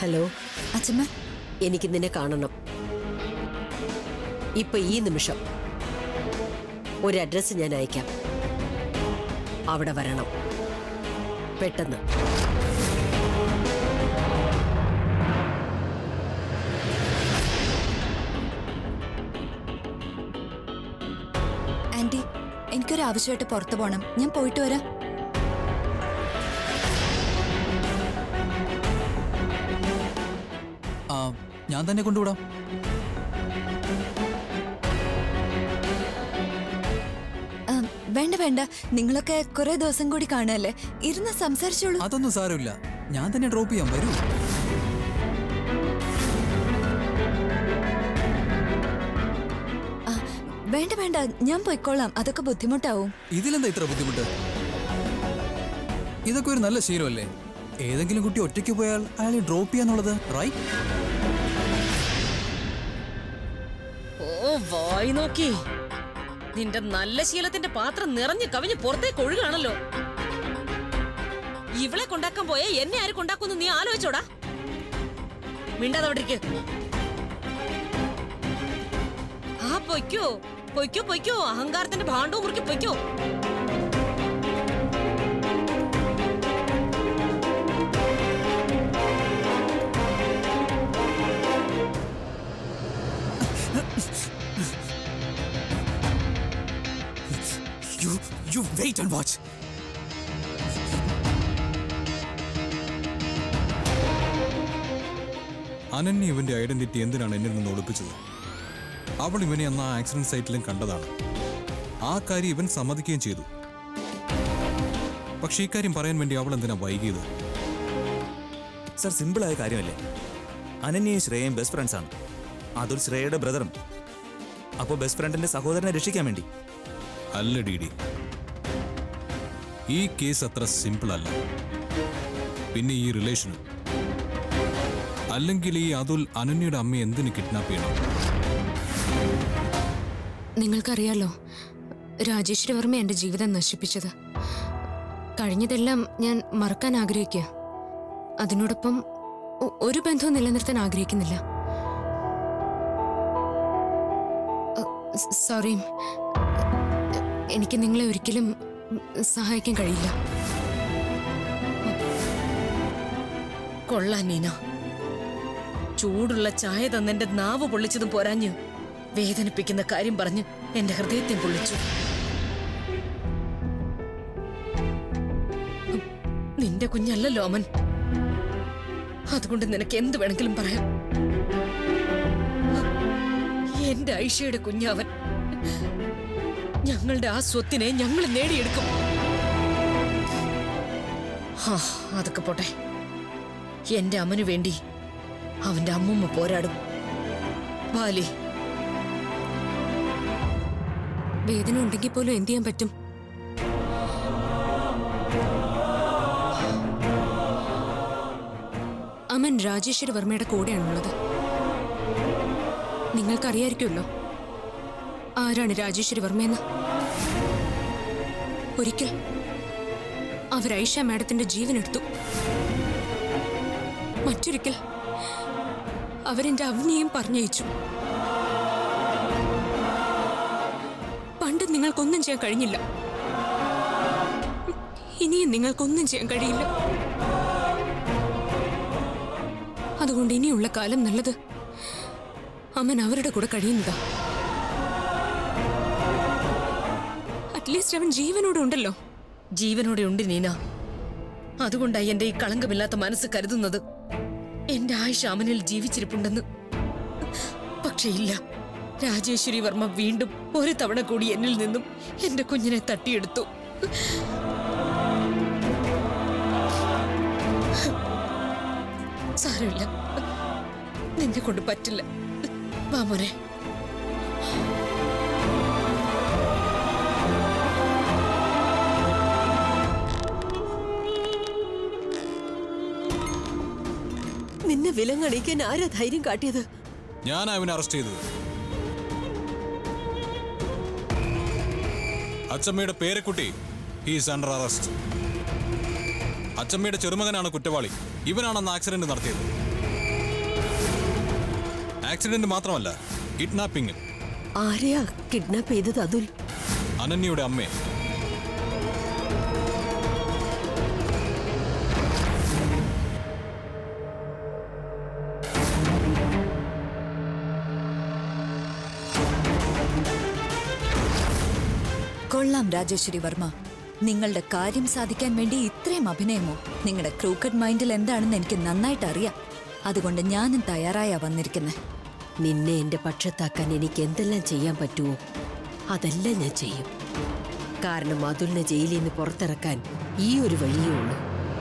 Hello അച്ഛമ്മ എനിക്ക് നിന്നെ കാണണം ഇപ്പൊ ഈ നിമിഷം ഒരു അഡ്രസ്സ് ഞാൻ അയക്കാം അവിടെ വരണം പെട്ടെന്ന് ആന്റി എനിക്കൊരു ആവശ്യമായിട്ട് പുറത്തു പോകണം ഞാൻ പോയിട്ട് വരാം ആ ഞാൻ തന്നെ കൊണ്ടുവിടാം ആ, വേണ്ട വേണ്ട നിങ്ങളൊക്കെ കുറെ ദിവസം കൂടി കാണുമല്ലേ ഇരുന്ന് സംസാരിച്ചോളൂ അതൊന്നും സാരമില്ല ഞാൻ തന്നെ ഡ്രോപ്പ് ചെയ്യാം വരൂ ആ, വേണ്ട വേണ്ട ഞാൻ പോയിക്കോളാം അതൊക്കെ ബുദ്ധിമുട്ടാവും ഇതിലെന്താ ഇത്ര ബുദ്ധിമുട്ട് ഇതൊക്കെ ഒരു നല്ല ശീലമല്ലേ ഏതെങ്കിലും കുട്ടി ഒറ്റയ്ക്ക് പോയാൽ അയാളെ ഡ്രോപ്പ് ചെയ്യാന്നുള്ളത് റൈറ്റ് ഓ വായി നോക്കി നിന്റെ നല്ല ശീലത്തിന്റെ പാത്രം നിറഞ്ഞു കവിഞ്ഞ് പുറത്തേക്ക് ഒഴുകാണല്ലോ ഇവളെ കൊണ്ടാക്കാൻ പോയ എന്നെ ആര് കൊണ്ടാക്കുന്നു നീ ആലോചിച്ചോടാ മിണ്ടാതെ അവിടെ ഇരിക്ക്. ആ പൊയ്ക്കോ പൊയ്ക്കോ പൊയ്ക്കോ അഹങ്കാരത്തിന്റെ ഭാണ്ഡവും മുറുക്കി പൊയ്ക്കോ you you wait and watch Ananya ഇവന്റെ ഐഡന്റിറ്റി എന്തിനാണ് എന്നിൽ നിന്ന് ഒളിപ്പിച്ചത് അവൾ ഇവനെ അന്ന് ആ ആക്സിഡന്റ് സൈറ്റിലും കണ്ടതാണ് ആ കാര്യം ഇവൻ സമ്മതിക്കുകയും ചെയ്തു പക്ഷേ ഈ കാര്യം പറയാൻ വേണ്ടി അവൾ എന്തിനാ വൈകിയത് സർ സിമ്പിളായ കാര്യമല്ലേ അനന്യയും ശ്രേയയും ബെസ്റ്റ് ഫ്രണ്ട്സ് ആണ് അതുൽ ശ്രേയയുടെ ബ്രദറും അപ്പോൾ ബെസ്റ്റ് ഫ്രണ്ടിന്റെ സഹോദരനെ രക്ഷിക്കാൻ വേണ്ടി അല്ല ഡി ഡി ഈ കേസ് അത്ര സിമ്പിൾ അല്ല പിന്നെ ഈ റിലേഷനും അല്ലെങ്കിൽ ഈ അതുൽ അനന്യയുടെ അമ്മയെ എന്തിന് കിഡ്നാപ്പ് ചെയ്യണം നിങ്ങൾക്കറിയാലോ രാജേശ്വരി വർമ്മ എന്റെ ജീവിതം നശിപ്പിച്ചത് കഴിഞ്ഞതെല്ലാം ഞാൻ മറക്കാൻ ആഗ്രഹിക്കുക അതിനോടൊപ്പം ഒ- ഒരു ബന്ധവും നിലനിർത്താൻ ആഗ്രഹിക്കുന്നില്ല സോറി എനിക്ക് നിങ്ങളെ ഒരിക്കലും സഹായിക്കാൻ കഴിയില്ല കൊള്ളാൻ നീന ചൂടുള്ള ചായ തന്നെന്റെ നാവ് പൊള്ളിച്ചതും പോരാഞ്ഞ് വേദനിപ്പിക്കുന്ന കാര്യം പറഞ്ഞ് എന്റെ ഹൃദയത്തെ പൊള്ളിച്ചു നിന്റെ കുഞ്ഞല്ലല്ലോ അമൻ അതുകൊണ്ട് നിനക്ക് എന്ത് വേണമെങ്കിലും പറയാം എന്റെ ഐഷയുടെ കുഞ്ഞാവൻ ഞങ്ങളുടെ ആ സ്വത്തിനെ ഞങ്ങൾ നേടിയെടുക്കും ഹാ അതൊക്കെ പോട്ടെ എന്റെ അമ്മനു വേണ്ടി അവന്റെ അമ്മൂമ്മ പോരാടും ബാലി വേദന ഉണ്ടെങ്കിൽ പോലും എന്ത് ചെയ്യാൻ പറ്റും അമൻ രാജേശ്വരി വർമ്മയുടെ കൂടെയാണുള്ളത് നിങ്ങൾക്കറിയായിരിക്കുമല്ലോ ആരാണ് രാജേശ്വരി വർമ്മയെന്ന് ഒരിക്കൽ അവർ ഐഷ മാഡത്തിന്റെ ജീവൻ എടുത്തു മറ്റൊരിക്കൽ അവരെന്റെ അവനെയും പറഞ്ഞയച്ചു പണ്ട് നിങ്ങൾക്കൊന്നും ചെയ്യാൻ കഴിഞ്ഞില്ല ഇനിയും നിങ്ങൾക്കൊന്നും ചെയ്യാൻ കഴിയില്ല അതുകൊണ്ട് ഇനിയുള്ള കാലം നല്ലത് അമ്മൻ അവരുടെ കൂടെ കഴിയുന്നതാ അറ്റ്ലീസ്റ്റ് അവൻ ജീവനോടെ ഉണ്ടല്ലോ ജീവനോടെ ഉണ്ട് നീന അതുകൊണ്ടായി എന്റെ ഈ കളങ്കമില്ലാത്ത മനസ്സ് കരുതുന്നത് എന്റെ ആയിഷ അമനിൽ ജീവിച്ചിരിപ്പുണ്ടെന്ന് പക്ഷെ ഇല്ല രാജേശ്വരി വർമ്മ വീണ്ടും ഒരു തവണ കൂടി എന്നിൽ നിന്നും എന്റെ കുഞ്ഞിനെ തട്ടിയെടുത്തു സാരമില്ല നിന്നെ കൊണ്ട് പറ്റില്ല വാ മോനെ നിന്നെ വിലങ്ങണിക്കാൻ ആരാ ധൈര്യം കാട്ടിയത് ഞാൻ അവനെ അറസ്റ്റ് ചെയ്തത് അച്ചമ്മയുടെ പേരക്കുട്ടി ഹീസ് അണ്ടർ അറസ്റ്റ് അച്ചമ്മയുടെ ചെറുമകനാണ് കുറ്റവാളി ഇവനാണെന്ന് ആക്സിഡന്റ് നടത്തിയത് ആക്സിഡന്റ് മാത്രമല്ല കിഡ്നാപ്പിംഗ് ആരെയാ കിഡ്നാപ്പ് ചെയ്തത് അതുൽ അനന്യയുടെ അമ്മയെ കൊള്ളാം രാജേശ്വരി വർമ്മ നിങ്ങളുടെ കാര്യം സാധിക്കാൻ വേണ്ടി ഇത്രയും അഭിനയമോ നിങ്ങളുടെ ക്രൂക്കറ്റ് മൈൻഡിൽ എന്താണെന്ന് എനിക്ക് നന്നായിട്ട് അറിയാം അതുകൊണ്ട് ഞാനും തയ്യാറായാ വന്നിരിക്കുന്നത് നിന്നെ എന്റെ പക്ഷത്താക്കാൻ എനിക്ക് എന്തെല്ലാം ചെയ്യാൻ പറ്റുമോ അതെല്ലാം ഞാൻ ചെയ്യും കാരണം അതുലിനെ ജയിലിൽ നിന്ന് പുറത്തിറക്കാൻ ഈ ഒരു വഴിയേ ഉള്ളൂ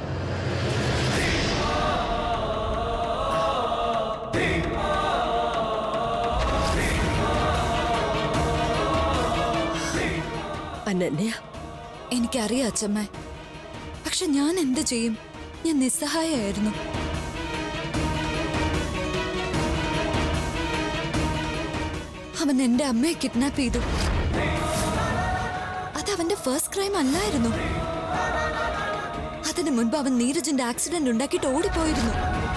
അനന്യ എനിക്കറിയാം അച്ഛമ്മ പക്ഷെ ഞാൻ എന്ത് ചെയ്യും ഞാൻ നിസ്സഹായായിരുന്നു അവൻ എന്റെ അമ്മയെ കിഡ്നാപ്പ് ചെയ്തു അത് അവന്റെ ഫസ്റ്റ് ക്രൈം അല്ലായിരുന്നു അതിനു മുൻപ് അവൻ നീരജിന്റെ ആക്സിഡന്റ് ഉണ്ടാക്കിയിട്ട് ഓടിപ്പോയിരുന്നു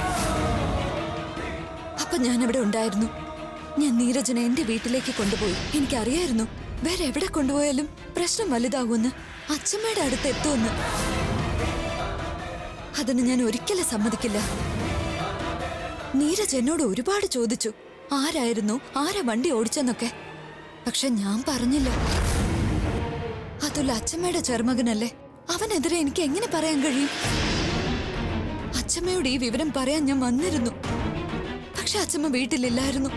അപ്പൊ ഞാൻ അവിടെ ഉണ്ടായിരുന്നു ഞാൻ നീരജിനെ എന്റെ വീട്ടിലേക്ക് കൊണ്ടുപോയി എനിക്കറിയായിരുന്നു വേറെ എവിടെ കൊണ്ടുപോയാലും പ്രശ്നം വലുതാകുമെന്ന് അച്ഛമ്മയുടെ അടുത്ത് എത്തുമെന്ന് അതിന് ഞാൻ ഒരിക്കലും സമ്മതിക്കില്ല നീരജ് എന്നോട് ഒരുപാട് ചോദിച്ചു ആരായിരുന്നു ആരാ വണ്ടി ഓടിച്ചെന്നൊക്കെ പക്ഷെ ഞാൻ പറഞ്ഞില്ല അതുല്ല അച്ഛമ്മയുടെ ചെറുമകനല്ലേ അവനെതിരെ എനിക്ക് എങ്ങനെ പറയാൻ കഴിയും അച്ഛമ്മയോട് ഈ വിവരം പറയാൻ ഞാൻ വന്നിരുന്നു പക്ഷെ അച്ഛമ്മ വീട്ടിലില്ലായിരുന്നു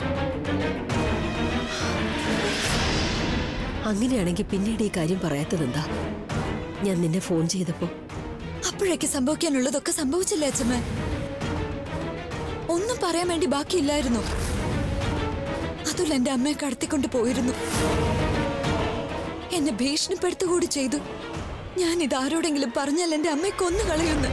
അങ്ങനെയാണെങ്കിൽ പിന്നീട് ഈ കാര്യം പറയാത്തതെന്താ ഞാൻ നിന്നെ ഫോൺ ചെയ്തപ്പോ അപ്പോഴേക്ക് സംഭവിക്കാനുള്ളതൊക്കെ സംഭവിച്ചില്ലേ അച്ഛമ്മ ഒന്നും പറയാൻ വേണ്ടി ബാക്കിയില്ലായിരുന്നു അതുൽ എന്റെ അമ്മയെ കടത്തിക്കൊണ്ട് പോയിരുന്നു എന്നെ ഭീഷണിപ്പെടുത്തുകൂടി ചെയ്തു ഞാൻ ഇത് ആരോടെങ്കിലും പറഞ്ഞാൽ എന്റെ അമ്മയെ കൊന്നു കളയുന്നു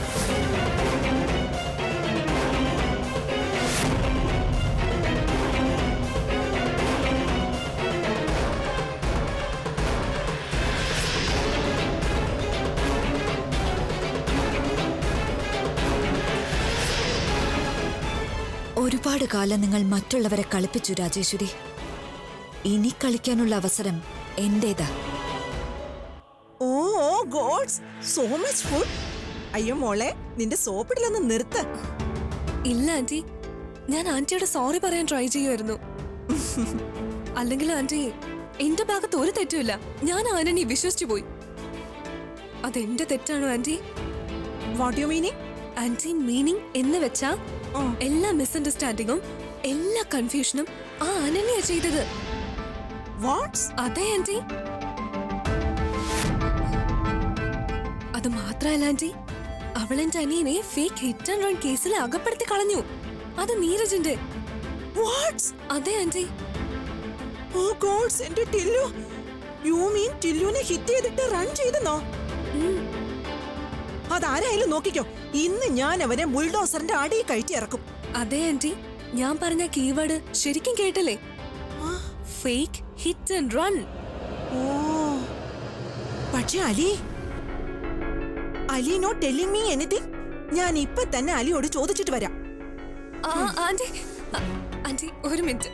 ഒരുപാട് കാലം നിങ്ങൾ മറ്റുള്ളവരെ കളിപ്പിച്ചു രാജേശ്വരി ഇനി കളിക്കാനുള്ള അവസരം എന്റേതാ oh oh gods so much food അയ്യോ മോളെ നിന്റെ സോപ്പിടിലൊന്ന് നിർത്ത് ഇല്ല ആന്റി ഞാൻ ആന്റിയോട് സോറി പറയാൻ ട്രൈ ചെയ്യുമായിരുന്നു അല്ലെങ്കിൽ ആന്റി എന്റെ ഭാഗത്ത് ഒരു തെറ്റുമില്ല ഞാൻ ആനനെ വിശ്വസിച്ചു പോയി അതെന്റെ തെറ്റാണോ aunty what you meaning aunty meaning എന്ന് വെച്ചാ എല്ലാ മിസ്അണ്ടർസ്റ്റാൻഡിങ്ങും എല്ലാ കൺഫ്യൂഷനും ആ അനന്യ ചെയ്തത് വാട്ട്സ് അതെ ആന്റി അത് മാത്രമല്ല ആന്റി അവൾ എന്റെ അനിയനെ ഫേക്ക് ഹിറ്റ് ആൻഡ് റൺ കേസിൽ അകപ്പെടുത്തി കളഞ്ഞു അത് നീരജിന്റെ വാട്ട്സ് അതെ ആന്റി ഓ ഗോഡ്സ് എന്റെ ടില്ലു യു മീൻ ടില്ലുവിനെ ഹിറ്റ് ചെയ്തിട്ട് റൺ ചെയ്തെന്നോ അതാരായാലും നോക്കിക്കോ ഇന്ന് ഞാൻ അവനെ ബുൾഡോസറിന്റെ അടിയിൽ കയറ്റി ഇറക്കും അതെ ആന്റി ഞാൻ പറഞ്ഞ കീവേഡ് ശരിക്കും കേട്ടില്ലേ fake hit and run oh പക്ഷെ Ali Ali no telling me anything ഞാൻ ഇപ്പൊ തന്നെ അലിയോട് ചോദിച്ചിട്ട് വരാം ആന്റി അ- ആന്റി ഒരു മിനിറ്റ്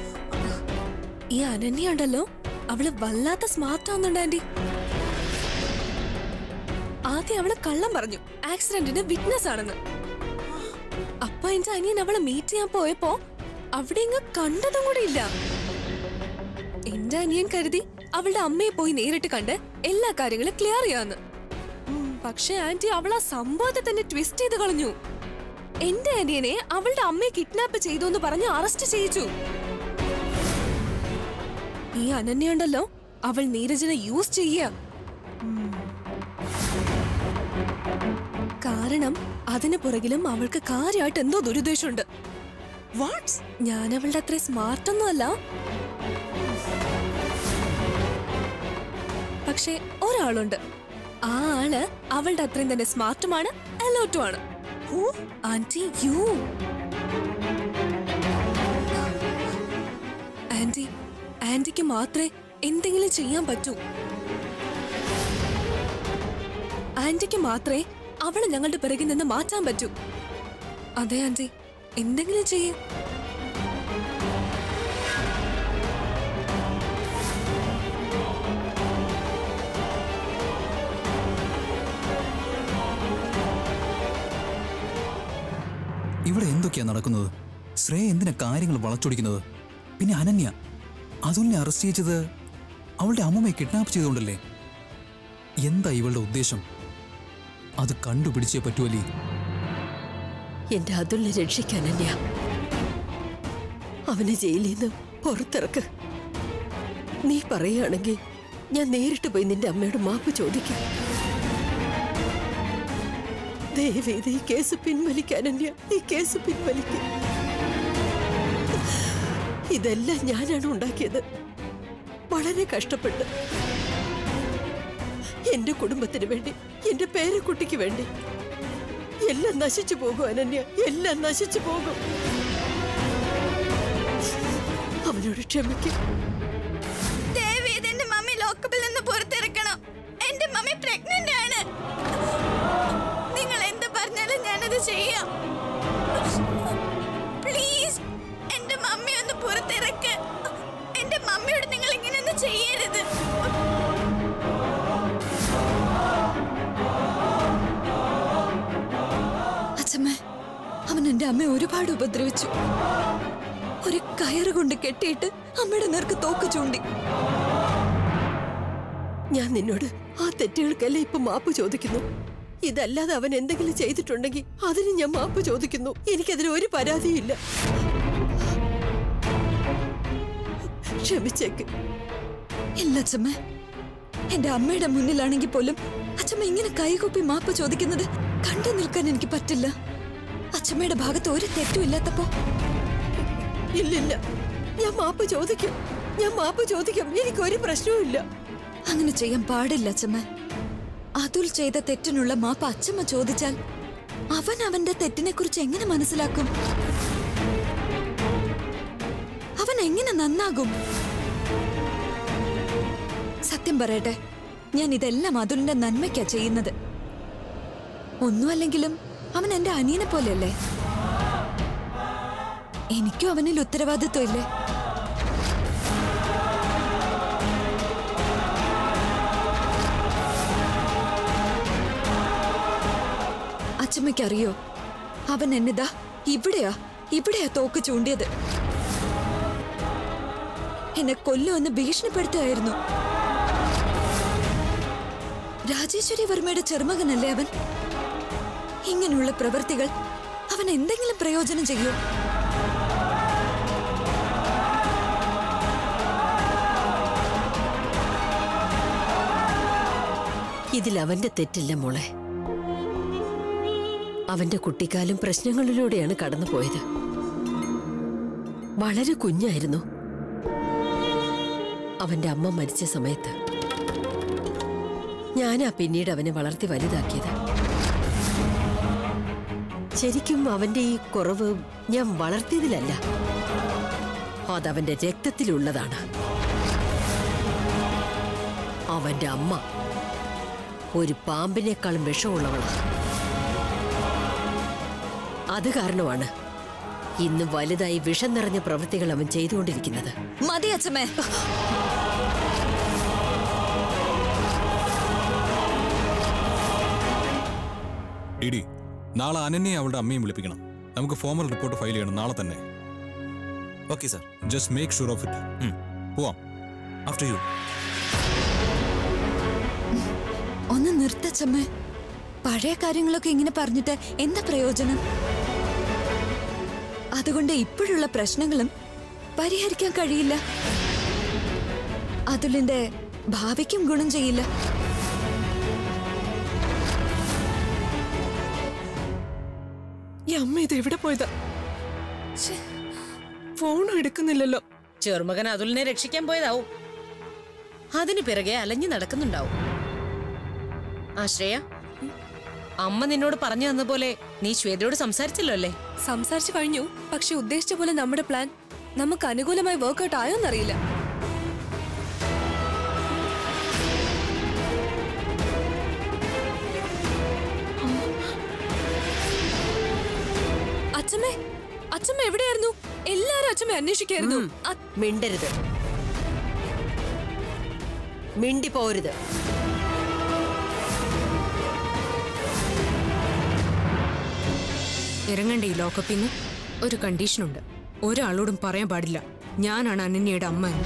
ഈ അനന്യ ഉണ്ടല്ലോ അവള് വല്ലാത്ത സ്മാർട്ട് ആവുന്നുണ്ട് ആന്റി ആദ്യം അവള് കള്ളം പറഞ്ഞു ആക്സിഡന്റിന് വിറ്റ്നസ് ആണെന്ന് അപ്പൊ എന്റെ അനിയൻ അവളെ മീറ്റ് ചെയ്യാൻ പോയപ്പോ അവിടെ ഇങ്ങ് കണ്ടതും കൂടി ഇല്ല എന്റെ അനിയൻ കരുതി അവളുടെ അമ്മയെ പോയി നേരിട്ട് കണ്ട് എല്ലാ കാര്യങ്ങളും ക്ലിയർ ചെയ്യാന്ന് പക്ഷെ ആന്റി അവൾ ആ സംഭവത്തെ തന്നെ ട്വിസ്റ്റ് ചെയ്ത് കളഞ്ഞു എന്റെ അനിയനെ അവളുടെ അമ്മയെ കിഡ്നാപ്പ് ചെയ്തു എന്ന് പറഞ്ഞ് അറസ്റ്റ് ചെയ്യിച്ചു ഈ അനന്യ ഉണ്ടല്ലോ അവൾ നീരജിനെ യൂസ് ചെയ്യ കാരണം അതിന് പുറകിലും അവൾക്ക് കാര്യമായിട്ട് എന്തോ ദുരുദ്ദേശമുണ്ട് വാട്ട്സ് ഞാൻ അവളുടെ അത്ര സ്മാർട്ട് ഒന്നും അല്ല പക്ഷെ ഒരാളുണ്ട് ആ ആള് അവളുടെ അത്രയും തന്നെ സ്മാർട്ടുമാണ് അലോട്ടുമാണ് ഹൂ ആന്റി യു ആന്റി ആന്റിക്ക് മാത്രമേ എന്തെങ്കിലും ചെയ്യാൻ പറ്റൂ ആന്റിക്ക് മാത്രമേ അവളെ ഞങ്ങളുടെ പിറകിൽ നിന്ന് മാറ്റാൻ പറ്റൂ അതെ ആന്റി എന്തെങ്കിലും ചെയ്യേ ഇവിടെ എന്തൊക്കെയാ നടക്കുന്നത് ശ്രേയ എന്തിനാ കാര്യങ്ങൾ വളച്ചൊടിക്കുന്നത് പിന്നെ അനന്യ അതുലിനെ അറസ്റ്റ് ചെയ്തത് അവളുടെ അമ്മമ്മയെ കിഡ്നാപ്പ് ചെയ്തുകൊണ്ടല്ലേ എന്താ ഇവളുടെ ഉദ്ദേശം അത് കണ്ടുപിടിച്ചേ പറ്റുമല്ലേ എന്റെ അതുലിനെ രക്ഷിക്കാൻ തന്നെയാ അവനെ ജയിലിൽ നിന്ന് പുറത്തിറക്ക് നീ പറയുകയാണെങ്കിൽ ഞാൻ നേരിട്ട് പോയി നിന്റെ അമ്മയോട് മാപ്പ് ചോദിക്കാം ദയവേത് ഈ കേസ് പിൻവലിക്കാൻ തന്നെയാ ഈ കേസ് പിൻവലിക്കും ഇതെല്ലാം ഞാനാണ് ഉണ്ടാക്കിയത് വളരെ കഷ്ടപ്പെട്ട് എന്റെ കുടുംബത്തിന് വേണ്ടി എന്റെ പേരക്കുട്ടിക്ക് വേണ്ടി എല്ലാം നശിച്ചു പോകും അനന്യ എല്ലാം നശിച്ചു പോകും അവനോട് ക്ഷമിക്കും ദേവീത് എന്റെ മമ്മി ലോക്കപ്പിൽ നിന്ന് പുറത്തിറക്കണം എന്റെ മമ്മി പ്രഗ്നന്റ് ആണ് നിങ്ങൾ എന്ത് പറഞ്ഞാലും ഞാനത് ചെയ്യാം പ്ലീസ് എന്റെ മമ്മി ഒന്ന് പുറത്തിറക്ക് എന്റെ മമ്മിയോട് നിങ്ങൾ ഇങ്ങനെയൊന്നും ചെയ്യരുത് അച്ഛമ്മ അവൻ എന്റെ അമ്മയെ ഒരുപാട് ഉപദ്രവിച്ചു ഒരു കയറ് കൊണ്ട് കെട്ടിയിട്ട് അമ്മയുടെ നേർക്ക് തോക്ക് ചൂണ്ടി ഞാൻ നിന്നോട് ആ തെറ്റുകൾക്കെല്ലാം ഇപ്പൊ മാപ്പ് ചോദിക്കുന്നു ഇതല്ലാതെ അവൻ എന്തെങ്കിലും ചെയ്തിട്ടുണ്ടെങ്കിൽ അതിന് ഞാൻ മാപ്പ് ചോദിക്കുന്നു എനിക്കതിന് ഒരു പരാതിയില്ല ക്ഷമിച്ചേക്ക് ഇല്ല അച്ഛമ്മ എന്റെ അമ്മയുടെ മുന്നിലാണെങ്കിൽ പോലും അച്ഛമ്മ ഇങ്ങനെ കൈകൂപ്പി മാപ്പ് ചോദിക്കുന്നത് കണ്ടു നിൽക്കാൻ എനിക്ക് പറ്റില്ല അച്ഛമ്മയുടെ ഭാഗത്ത് ഒരു തെറ്റും ഇല്ലാത്തപ്പോ ഇല്ലില്ല ഞാൻ മാപ്പ് ചോദിക്കും ഞാൻ മാപ്പ് ചോദിക്കും എനിക്കൊരു പ്രശ്നവും ഇല്ല അങ്ങനെ ചെയ്യാൻ പാടില്ല അച്ഛമ്മ അതുൽ ചെയ്ത തെറ്റിനുള്ള മാപ്പ് അച്ഛമ്മ ചോദിച്ചാൽ അവൻ അവന്റെ തെറ്റിനെ കുറിച്ച് എങ്ങനെ മനസ്സിലാക്കും അവൻ എങ്ങനെ നന്നാകും സത്യം പറയട്ടെ ഞാൻ ഇതെല്ലാം അതുലിന്റെ നന്മയ്ക്കാ ചെയ്യുന്നത് ഒന്നുമല്ലെങ്കിലും അവൻ എന്റെ അനിയനെ പോലെയല്ലേ എനിക്കും അവനിൽ ഉത്തരവാദിത്വം ഇല്ലേ അച്ഛമ്മയ്ക്കറിയോ അവൻ എന്നിതാ ഇവിടെയാ ഇവിടെയാ തോക്ക് ചൂണ്ടിയത് എന്നെ കൊല്ലുമെന്ന് ഭീഷണിപ്പെടുത്തുകയായിരുന്നു രാജേശ്വരി വർമ്മയുടെ ചെറുമകനല്ലേ അവൻ ഇങ്ങനെയുള്ള പ്രവൃത്തികൾ അവൻ എന്തെങ്കിലും പ്രയോജനം ചെയ്യൂ ഇതിൽ അവന്റെ തെറ്റില്ല മോളെ അവന്റെ കുട്ടിക്കാലം പ്രശ്നങ്ങളിലൂടെയാണ് കടന്നുപോയത് വളരെ കുഞ്ഞായിരുന്നു അവന്റെ അമ്മ മരിച്ച സമയത്ത് ഞാനാ പിന്നീട് അവനെ വളർത്തി വലുതാക്കിയത് ശരിക്കും അവന്റെ ഈ കുറവ് ഞാൻ വളർത്തിയതിലല്ല അതവന്റെ രക്തത്തിലുള്ളതാണ് അവന്റെ അമ്മ ഒരു പാമ്പിനേക്കാളും വിഷമുള്ളവളാണ് അത് കാരണമാണ് ഇന്ന് വലുതായി വിഷം നിറഞ്ഞ പ്രവൃത്തികൾ അവൻ ചെയ്തുകൊണ്ടിരിക്കുന്നത് മതി അച്ഛമ്മേ ഡിഡി നാളെ അനന്യെ അവളുടെ അമ്മയും വിളിപ്പിക്കണം നമുക്ക് ഫോമൽ റിപ്പോർട്ട് ഫയൽ ചെയ്യണം നാളെ തന്നെ okay sir just make sure of it പോവാം ആഫ്റ്റർ യു ഒന്ന് നിർത്തച്ചമ്മേ പഴയ കാര്യങ്ങളൊക്കെ ഇങ്ങനെ പറഞ്ഞിട്ട് എന്താ പ്രയോജനം അതുകൊണ്ട് ഇപ്പോഴുള്ള പ്രശ്നങ്ങളും പരിഹരിക്കാൻ കഴിയില്ല അതുലിന്റെ ഭാവിക്കും ഗുണം ചെയ്യില്ല ഈ അമ്മ ഇത് എവിടെ പോയതാ ശ്ശേ, ഫോണും എടുക്കുന്നില്ലല്ലോ ചെറുമകൻ അതുലിനെ രക്ഷിക്കാൻ പോയതാവും അതിനു പിറകെ അലഞ്ഞു നടക്കുന്നുണ്ടാവും ആശ്രയ അമ്മ നിന്നോട് പറഞ്ഞു തന്ന പോലെ നീ ശ്വേതയോട് സംസാരിച്ചല്ലോ അല്ലേ സംസാരിച്ചു കഴിഞ്ഞു പക്ഷെ ഉദ്ദേശിച്ച പോലെ നമ്മുടെ പ്ലാൻ നമുക്ക് അനുകൂലമായി വർക്ക്ഔട്ട് ആയോന്നറിയില്ല അച്ഛമ്മേ അച്ഛമ്മ എവിടെയായിരുന്നു എല്ലാരും അച്ഛമ്മ അന്വേഷിക്കായിരുന്നു അ- മിണ്ടരുത് മിണ്ടി പോരുത് ഇറങ്ങണ്ടേ ഈ ലോക്കപ്പിൽ നിന്ന് ഒരു കണ്ടീഷനുണ്ട് ഒരാളോടും പറയാൻ പാടില്ല ഞാനാണ് അനന്യയുടെ അമ്മ എന്ന്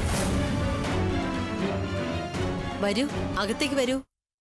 വരൂ അകത്തേക്ക് വരൂ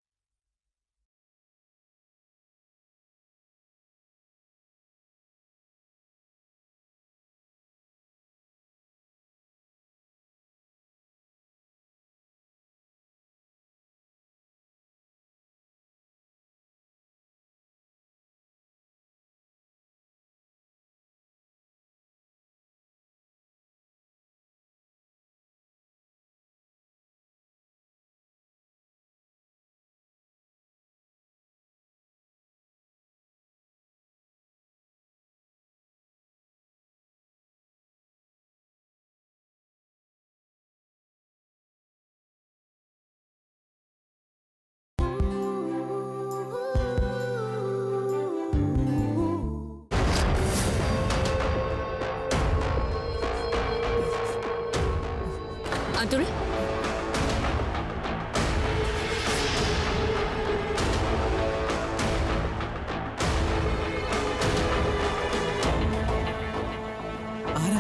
അതുൾ ആരാ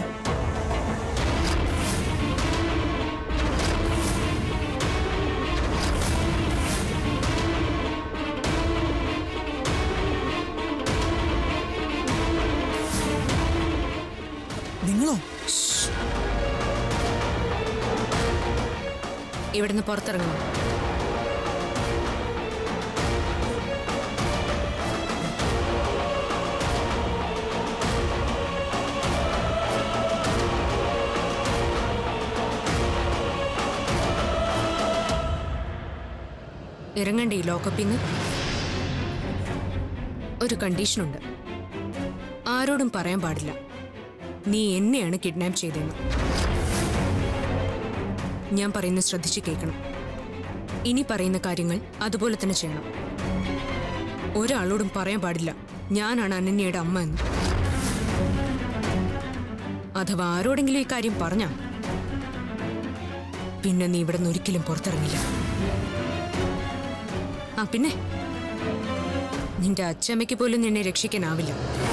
നിങ്ങളോ ഇവിടുന്ന് പുറത്തിറങ്ങണം ഇറങ്ങണ്ടേ ഈ ലോക്കപ്പിൽ നിന്ന് ഒരു കണ്ടീഷനുണ്ട് ആരോടും പറയാൻ പാടില്ല നീ എന്നെയാണ് കിഡ്നാപ്പ് ചെയ്തതെന്ന് ഞാൻ പറയുന്നത് ശ്രദ്ധിച്ച് കേൾക്കണം ഇനി പറയുന്ന കാര്യങ്ങൾ അതുപോലെ തന്നെ ചെയ്യണം ഒരാളോടും പറയാൻ പാടില്ല ഞാനാണ് അനന്യയുടെ അമ്മ എന്ന് അഥവാ ആരോടെങ്കിലും ഈ കാര്യം പറഞ്ഞാ പിന്നെ നീ ഇവിടെ നിന്ന് ഒരിക്കലും പുറത്തിറങ്ങില്ല ആ പിന്നെ നിന്റെ അച്ചമ്മയ്ക്ക് പോലും നിന്നെ രക്ഷിക്കാനാവില്ല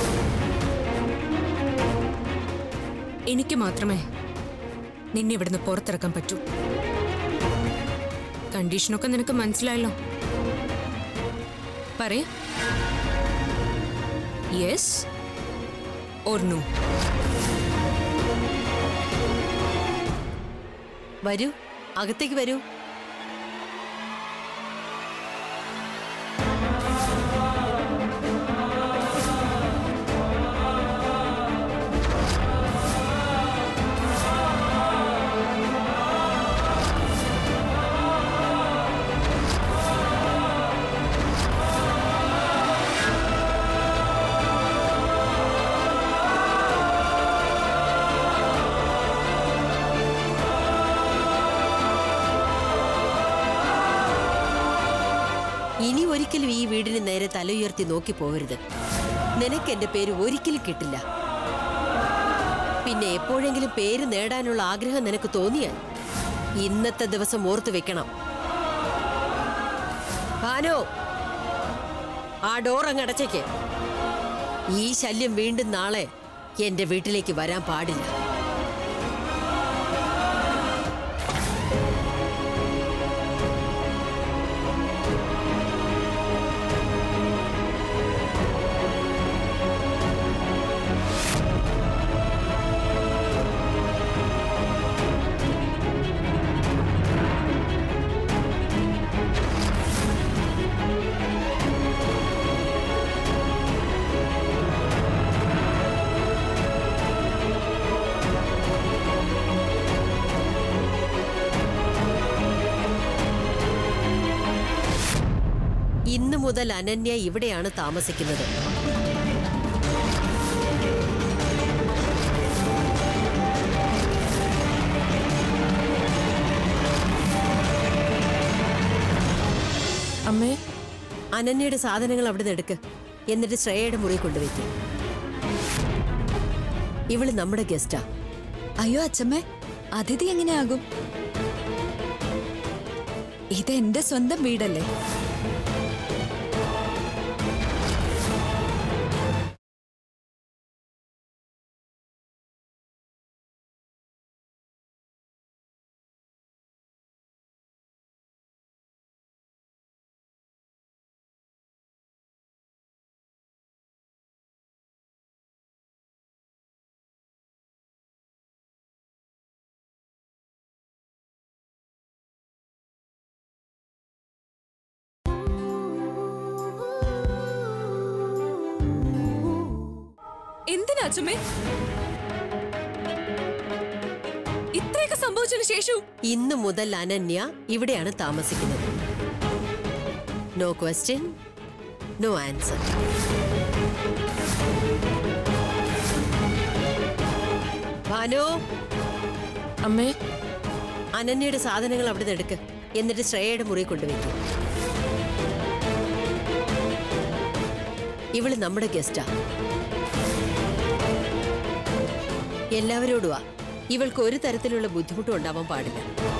എനിക്ക് മാത്രമേ നിന്നെ ഇവിടുന്ന് പുറത്തിറക്കാൻ പറ്റൂ കണ്ടീഷനൊക്കെ നിനക്ക് മനസ്സിലായല്ലോ പറയ യെസ് ഓർ നോ വരൂ അകത്തേക്ക് വരൂ ഇനി ഒരിക്കലും ഈ വീടിന് നേരെ തലയുയർത്തി നോക്കി പോകരുത് നിനക്ക് എന്റെ പേര് ഒരിക്കലും കിട്ടില്ല പിന്നെ എപ്പോഴെങ്കിലും പേര് നേടാനുള്ള ആഗ്രഹം നിനക്ക് തോന്നിയാൽ ഇന്നത്തെ ദിവസം ഓർത്തു വെക്കണം ഭാനോ ആ ഡോർ അങ്ങ് അടച്ചേക്ക് ഈ ശല്യം വീണ്ടും നാളെ എന്റെ വീട്ടിലേക്ക് വരാൻ പാടില്ല ഇന്നു മുതൽ അനന്യ ഇവിടെയാണ് താമസിക്കുന്നത് അമ്മേ അനന്യയുടെ സാധനങ്ങൾ അവിടെ നിന്ന് എടുക്ക് എന്നിട്ട് ശ്രേയയുടെ മുറി കൊണ്ടുവയ്ക്കും ഇവള് നമ്മുടെ ഗസ്റ്റാ അയ്യോ അച്ഛമ്മേ അതിഥി എങ്ങനെയാകും ഇത് എന്റെ സ്വന്തം വീടല്ലേ എന്തിനാ അച്ഛമ്മേ ഇത്രയൊക്കെ സംഭവിച്ചതിന് ശേഷവും ഇന്നു മുതൽ അനന്യ ഇവിടെയാണ് താമസിക്കുന്നത് no question no answer Bhanu അമ്മേ അനന്യയുടെ സാധനങ്ങൾ അവിടെ നിന്ന് എടുക്ക് എന്നിട്ട് ശ്രേയയുടെ മുറി കൊണ്ടുവയ്ക്കും ഇവള് നമ്മുടെ ഗസ്റ്റാ എല്ലാവരോടുവാ ഇവൾക്ക് ഒരു തരത്തിലുള്ള ബുദ്ധിമുട്ടും ഉണ്ടാവാൻ പാടില്ല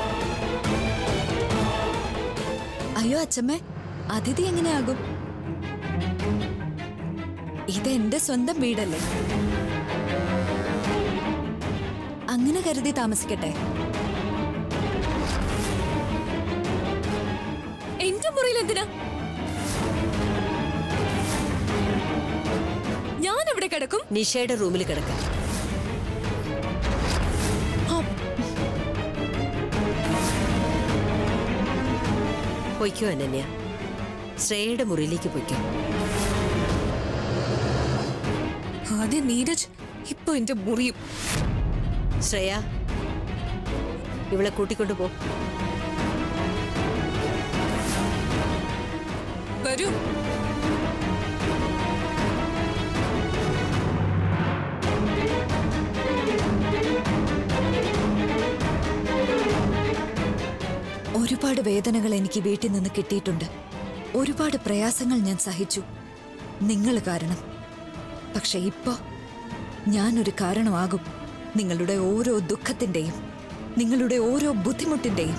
അയ്യോ അച്ഛമ്മേ അതിഥി എങ്ങനെയാകും ഇതെന്റെ സ്വന്തം വീടല്ലേ അങ്ങനെ കരുതി താമസിക്കട്ടെ എന്റെ മുറിയിൽ എന്തിനാ ഞാൻ എവിടെ കിടക്കും നിഷയുടെ റൂമിൽ കിടക്കാം പൊയ്ക്കോ അനന്യ ശ്രേയയുടെ മുറിയിലേക്ക് പൊയ്ക്കോ ആദ്യം നീരജ് ഇപ്പൊ എന്റെ മുറിയും ശ്രേയ ഇവളെ കൂട്ടിക്കൊണ്ടു പോ വരൂ ഒരുപാട് വേദനകൾ എനിക്ക് വീട്ടിൽ നിന്ന് കിട്ടിയിട്ടുണ്ട് ഒരുപാട് പ്രയാസങ്ങൾ ഞാൻ സഹിച്ചു നിങ്ങൾ കാരണം പക്ഷെ ഇപ്പോ ഞാനൊരു കാരണമാകും നിങ്ങളുടെ ഓരോ ദുഃഖത്തിന്റെയും നിങ്ങളുടെ ഓരോ ബുദ്ധിമുട്ടിന്റെയും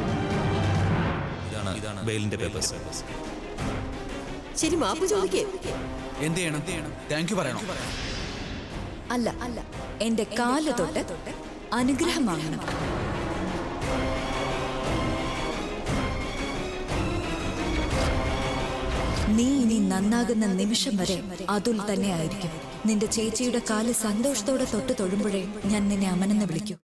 ഇതാണ് ഇതാണ് ബെയിലിന്റെ പേപ്പേഴ്സ് ശരി മാപ്പ് ചോദിക്കേ എന്ത് ചെയ്യണം താങ്ക് യു പറയണം അല്ല അല്ല എന്റെ കാല് തൊട്ട് അനുഗ്രഹം വാങ്ങണം നീ ഇനി നന്നാകുന്ന നിമിഷം വരെ അതുൽ തന്നെ ആയിരിക്കും നിന്റെ ചേച്ചിയുടെ കാല് സന്തോഷത്തോടെ തൊട്ട് തൊഴുമ്പോഴേ ഞാൻ നിന്നെ അമനെന്ന് വിളിക്കൂ